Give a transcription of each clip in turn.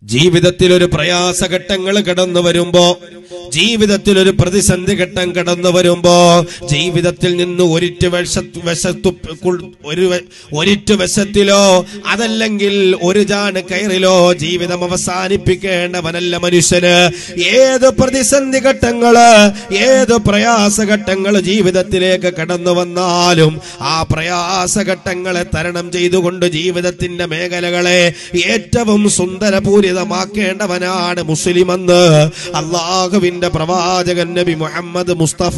ജീവിതത്തിൽ ഒരു പ്രയാസഘട്ടങ്ങൾ കടന്നു വരുമ്പോ ജീവിതത്തിൽ ഒരു പ്രതിസന്ധി ഘട്ടം കടന്നു വരുമ്പോ ജീവിതത്തിൽ നിന്ന് ഒരിറ്റ് വശത്തു വശത്തു കുൾ- ഒരു വ- ഒരിറ്റ് വശത്തിലോ അതല്ലെങ്കിൽ ഒരു ജാണ് കയറിലോ ജീവിതം അവസാനിപ്പിക്കേണ്ടവനല്ല മനുഷ്യന് ഏത് പ്രതിസന്ധി ഘട്ടങ്ങള് ഏത് പ്രയാസഘട്ടങ്ങൾ ജീവിതത്തിലേക്ക് കടന്നു വന്നാലും ആ പ്രയാസഘട്ടങ്ങളെ തരണം ചെയ്തുകൊണ്ട് ജീവിതത്തിന്റെ മേഖലകളെ ഏറ്റവും സുന്ദരപൂരിതമാക്കേണ്ടവനാണ് മുസ്ലിം എന്ന് അള്ളാഹുവിന്റെ പ്രവാചകൻ നബി മുഹമ്മദ് മുസ്തഫ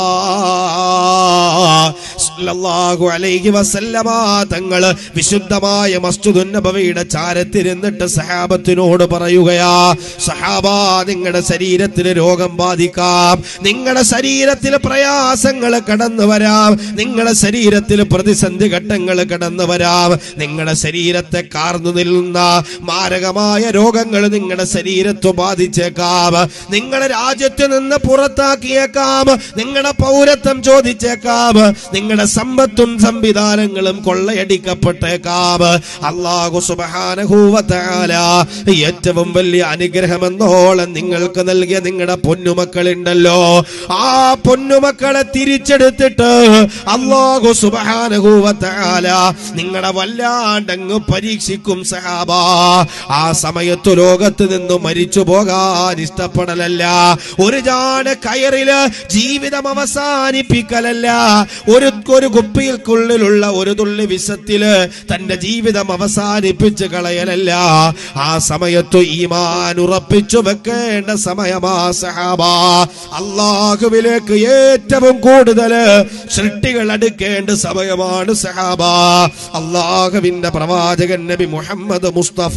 സല്ലല്ലാഹു അലൈഹി വസല്ലമ തങ്ങള് വിശുദ്ധമായ മസ്ജിദുൻ നബവിയുടെ ചാരത്തിരുന്നിട്ട് സഹാബത്തിനോട് പറയുകയാ സഹാബ നിങ്ങളുടെ ശരീരത്തിൽ രോഗം ബാധിക്കാം നിങ്ങളുടെ ശരീരത്തിൽ പ്രയാസങ്ങൾ കടന്നു വരാം നിങ്ങളുടെ ശരീരത്തിൽ പ്രതിസന്ധി ഘട്ടങ്ങൾ കടന്നു വരാം നിങ്ങളുടെ ശരീരത്തെ കാർന്നു നിൽക്കുന്ന മാരകമായ രോഗങ്ങൾ നിങ്ങളുടെ ശരീരത്ത് ബാധിച്ചേക്കാം നിങ്ങളുടെ രാജ്യത്ത് നിന്ന് പുറത്താക്കിയേക്കാം നിങ്ങളുടെ പൗരത്വം ചോദിച്ചേക്കാം നിങ്ങളുടെ സമ്പത്തും സംവിധാനങ്ങളും കൊള്ളയടിക്കപ്പെട്ടേക്കാം അള്ളാഹു സുബാനഹൂവത്താല ഏറ്റവും വലിയ അനുഗ്രഹമെന്നോളം നിങ്ങൾക്ക് നൽകിയ നിങ്ങളുടെ പൊന്നുമക്കളുണ്ടല്ലോ ആ പൊന്നുമക്കളെ തിരിച്ചെടുത്തിട്ട് അള്ളാഹു സുബാനഹൂവത്താല നിങ്ങളെ വല്ലാണ്ടങ്ങ് പരീക്ഷിക്കും സഹാബ ആ സമയത്ത് ലോകത്ത് നിന്ന് മരിച്ചു പോകാൻ ഇഷ്ടപ്പെടലല്ല ഒരു ജാട് കയറില് ജീവിതം അവസാനിപ്പിക്കലല്ല ഒരു ഒരു കുപ്പിയിൽക്കുള്ളിലുള്ള ഒരു തുള്ളി വിഷത്തില് തന്റെ ജീവിതം അവസാനിപ്പിച്ച് കളയലല്ല ആ സമയത്ത് ഈമാൻ ഉറപ്പിച്ചു വെക്കേണ്ട സമയമാ സഹാബ അള്ളാഹുവിലേക്ക് ഏറ്റവും കൂടുതൽ സൃഷ്ടികൾ അടുക്കേണ്ട സമയമാണ് സഹാബ അള്ളാഹുവിന്റെ പ്രവാചകൻ നബി മുഹമ്മദ് മുസ്തഫ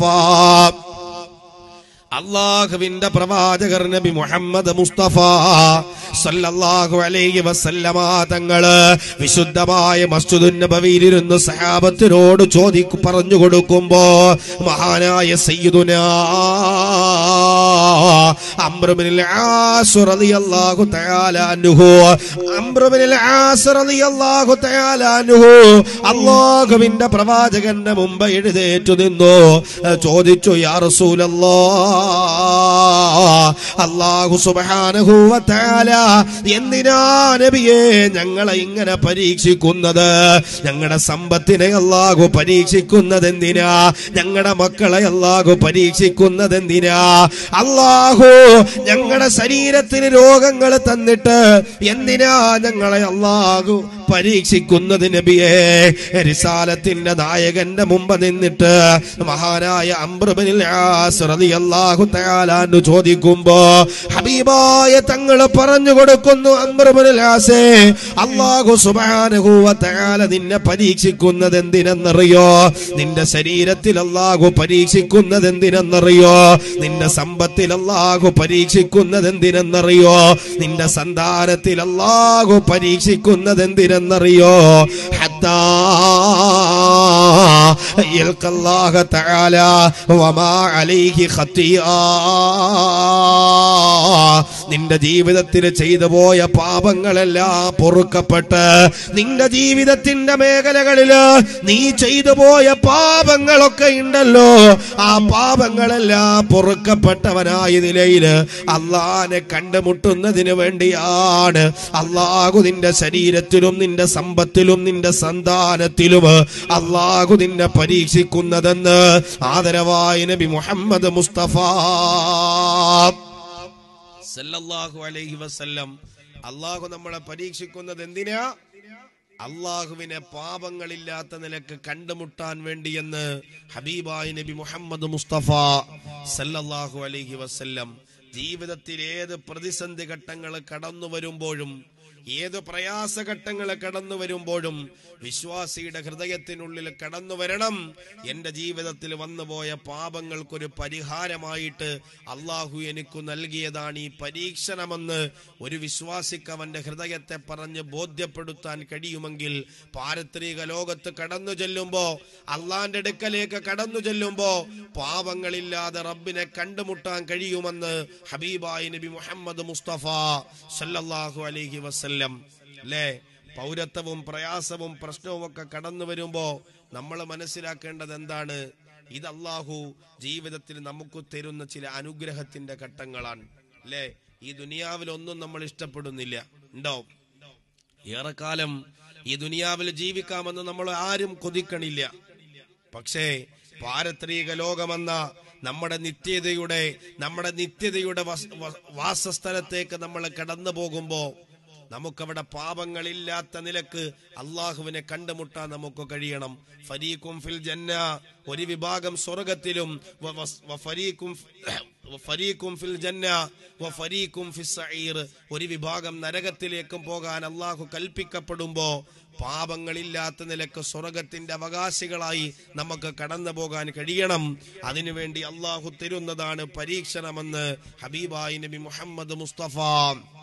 അള്ളാഹുവിന്റെ പ്രവാചകർ നബി മുഹമ്മദ് മുസ്തഫ സല്ലല്ലാഹു അലൈഹി വസല്ലമ തങ്ങള് വിശുദ്ധമായ മസ്ജിദുൻ നബവിയിലിരുന്ന് സഹാബത്തിനോട് ചോദിക്കു പറഞ്ഞു കൊടുക്കുമ്പോ മഹാനായ സയ്യിദുന അംറുബിനിൽ ആസ് റളിയല്ലാഹു തആല അൻഹു അംറുബിനിൽ ആസ് റളിയല്ലാഹു തആല അൻഹു അല്ലാഹുവിന്റെ പ്രവാചകന്റെ മുമ്പ് എഴുന്നേറ്റു നിന്നു ചോദിച്ചു യാ റസൂലല്ലാഹ് അല്ലാഹു സുബ്ഹാനഹു വ തആല എന്തിനാ നബിയെ ഞങ്ങളെ ഇങ്ങനെ പരീക്ഷിക്കുന്നത് ഞങ്ങളുടെ സമ്പത്തിനെ അല്ലാഹു പരീക്ഷിക്കുന്നത് എന്തിനാ ഞങ്ങളുടെ മക്കളെ അല്ലാഹു പരീക്ഷിക്കുന്നത് എന്തിനാ അല്ലാഹു ഞങ്ങളുടെ ശരീരത്തിന് രോഗങ്ങൾ തന്നിട്ട് എന്തിനാ ഞങ്ങളെ അല്ലാഹു പരീക്ഷിക്കുന്നത് നബിയെ റിസാലത്തിന്റെ നായകന്റെ മുമ്പ് നിന്നിട്ട് മഹാനായ അംബ്രബനിൽ റളിയല്ലാഹു തആല അൻഹു ചോദിക്കുമ്പോ ഹബീബായ തങ്ങൾ പറഞ്ഞു കൊടുക്കുന്നു അംബ്രബനിൽ ആസേ അല്ലാഹു സുബ്ഹാനഹു വ തആല നിന്നെ പരീക്ഷിക്കുന്നത് എന്തിനെന്നറിയോ നിന്റെ ശരീരത്തിൽ അല്ലാഹു പരീക്ഷിക്കുന്നത് എന്തിനെന്നറിയോ നിന്റെ സമ്പത്തിൽ അല്ലാഹു പരീക്ഷിക്കുന്നത് എന്തിനെന്നറിയോ നിന്റെ സന്താനത്തിൽ അല്ലാഹു പരീക്ഷിക്കുന്നത് എന്തിനെന്നറിയോ ഹത്താ يلقى الله تعالى وما عليه خطيئة നിന്റെ ജീവിതത്തിൽ ചെയ്തു പോയ പാപങ്ങളെല്ലാം പൊറുക്കപ്പെട്ട് നിന്റെ ജീവിതത്തിന്റെ മേഖലകളില് നീ ചെയ്തു പോയ പാപങ്ങളൊക്കെ ഉണ്ടല്ലോ ആ പാപങ്ങളെല്ലാം പൊറുക്കപ്പെട്ടവനായ നിലയില് അള്ളാനെ കണ്ടുമുട്ടുന്നതിന് വേണ്ടിയാണ് അള്ളാഹു നിന്റെ ശരീരത്തിലും നിന്റെ സമ്പത്തിലും നിന്റെ സന്താനത്തിലും അള്ളാഹു നിന്നെ പരീക്ഷിക്കുന്നതെന്ന് ആദരവായ നബി മുഹമ്മദ് മുസ്തഫ സല്ലല്ലാഹു അലൈഹി വസല്ലം അള്ളാഹു നമ്മളെ പരീക്ഷിക്കുന്നത് എന്തിനാ അള്ളാഹുവിനെ പാപങ്ങളില്ലാത്ത നിലക്ക് കണ്ടുമുട്ടാൻ വേണ്ടിയെന്ന് ഹബീബായി നബി മുഹമ്മദ് മുസ്തഫ സല്ലല്ലാഹു അലൈഹി വസല്ലം ജീവിതത്തിൽ ഏത് പ്രതിസന്ധി ഘട്ടങ്ങൾ കടന്നു വരുമ്പോഴും ഏത് പ്രയാസഘട്ടങ്ങൾ കടന്നു വരുമ്പോഴും വിശ്വാസിയുടെ ഹൃദയത്തിനുള്ളിൽ കടന്നു വരണം എന്റെ ജീവിതത്തിൽ വന്നുപോയ പാപങ്ങൾക്കൊരു പരിഹാരമായിട്ട് അള്ളാഹു എനിക്ക് നൽകിയതാണ് ഈ പരീക്ഷണമെന്ന് ഒരു വിശ്വാസിക്ക് അവന്റെ ഹൃദയത്തെ പറഞ്ഞ് ബോധ്യപ്പെടുത്താൻ കഴിയുമെങ്കിൽ പാരത്രിക ലോകത്ത് കടന്നു ചെല്ലുമ്പോ അള്ളാന്റെ അടുക്കലേക്ക് കടന്നു ചെല്ലുമ്പോ പാപങ്ങളില്ലാതെ റബ്ബിനെ കണ്ടുമുട്ടാൻ കഴിയുമെന്ന് ഹബീബായി നബി മുഹമ്മദ് മുസ്തഫ സല്ലല്ലാഹു അലൈഹി വസല്ലം അല്ലേ പൗരത്വവും പ്രയാസവും പ്രശ്നവും ഒക്കെ കടന്നു വരുമ്പോ നമ്മൾ മനസ്സിലാക്കേണ്ടത് എന്താണ് ഇത് അള്ളാഹു ജീവിതത്തിൽ നമുക്ക് തരുന്ന ചില അനുഗ്രഹത്തിന്റെ ഘട്ടങ്ങളാണ് അല്ലേ ഈ ദുനിയാവിൽ ഒന്നും നമ്മൾ ഇഷ്ടപ്പെടുന്നില്ല ഉണ്ടോ ഏറെക്കാലം ഈ ദുനിയാവിൽ ജീവിക്കാമെന്ന് നമ്മൾ ആരും കൊതിക്കണില്ല പക്ഷേ പാരത്രിക ലോകമെന്ന നമ്മുടെ നിത്യതയുടെ നമ്മുടെ നിത്യതയുടെ വസ്- വ- വാസസ്ഥലത്തേക്ക് നമ്മൾ കടന്നു പോകുമ്പോ നമുക്കവിടെ പാപങ്ങളില്ലാത്ത നിലക്ക് അള്ളാഹുവിനെ കണ്ടുമുട്ടാൻ നമുക്ക് കഴിയണം ഫരീഖും ഫിൽ ജന്ന ഒരു വിഭാഗം സ്വർഗത്തിലും വ- വസ്- വ ഫരീഖും ഫി- വ ഫരീഖും ഫിൽ ജന്ന വ ഫരീഖും ഫിസ് സഈർ ഒരു വിഭാഗം നരകത്തിലേക്കും പോകാൻ അള്ളാഹു കൽപ്പിക്കപ്പെടുമ്പോ പാപങ്ങളില്ലാത്ത നിലക്ക് സ്വർഗത്തിന്റെ അവകാശികളായി നമുക്ക് കടന്നു പോകാൻ കഴിയണം അതിനുവേണ്ടി അള്ളാഹു തരുന്നതാണ് പരീക്ഷണമെന്ന് ഹബീബായി നബി മുഹമ്മദ് മുസ്തഫ